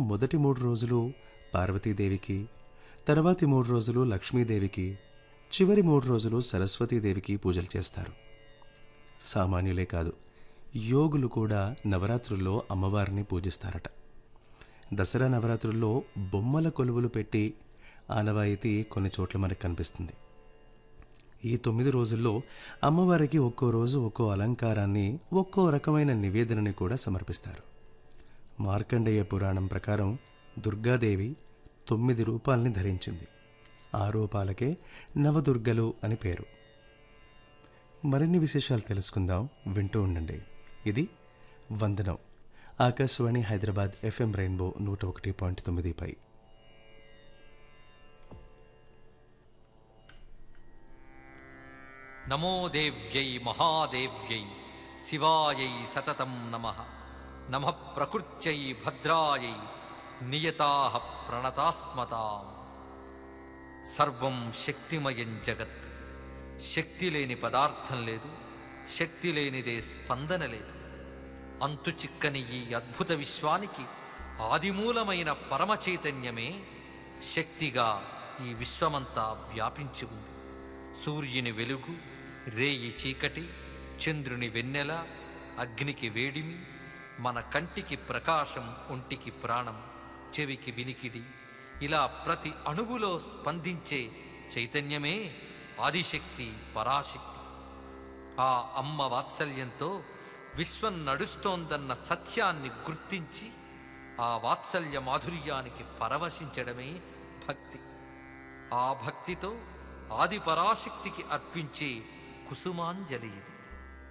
మొదటి మూడు రోజులు పార్వతీదేవికి తర్వాతి మూడు రోజులు లక్ష్మీదేవికి చివరి మూడు రోజులు సరస్వతీదేవికి పూజలు చేస్తారు సామాన్యులే కాదు యోగులు కూడా నవరాత్రుల్లో అమ్మవారిని పూజిస్తారట దసరా నవరాత్రుల్లో బొమ్మల కొలువులు పెట్టి ఆనవాయితీ కొన్ని చోట్ల మనకు కనిపిస్తుంది ఈ తొమ్మిది రోజుల్లో అమ్మవారికి ఒక్కో రోజు ఒక్కో అలంకారాన్ని ఒక్కో రకమైన నివేదనని కూడా సమర్పిస్తారు మార్కండేయ పురాణం ప్రకారం దుర్గాదేవి తొమ్మిది రూపాల్ని ధరించింది ఆ రూపాలకే నవదుర్గలు అని పేరు మరిన్ని విశేషాలు తెలుసుకుందాం వింటూ ఉండండి ఇది వందనం ఆకాశవాణి హైదరాబాద్ ఎఫ్ఎం రెయిన్బో నూట ఒకటి పాయింట్ తొమ్మిదిపై నమో దేవ్యై మహాదేవ్యై శివాయై సతతం నమ నమ ప్రకృత్యై భద్రాయై నియతా ప్రణతాస్మతాం సర్వం శక్తిమయం జగత్ శక్తి లేని పదార్థం లేదు శక్తి లేనిదే స్పందన లేదు అంతు చిక్కని ఈ అద్భుత విశ్వానికి ఆదిమూలమైన పరమ చైతన్యమే శక్తిగా ఈ విశ్వమంతా వ్యాపించి ఉంది సూర్యుని వెలుగు రేయి చీకటి చంద్రుని వెన్నెల అగ్నికి వేడిమి మన కంటికి ప్రకాశం ఒంటికి ప్రాణం చెవికి వినికిడి ఇలా ప్రతి అణువులో స్పందించే చైతన్యమే ఆదిశక్తి పరాశక్తి ఆ అమ్మ వాత్సల్యంతో విశ్వం నడుస్తోందన్న సత్యాన్ని గుర్తించి ఆ వాత్సల్య మాధుర్యానికి పరవశించడమే భక్తి ఆ భక్తితో ఆది పరాశక్తికి అర్పించే కుసుమాంజలి ఇది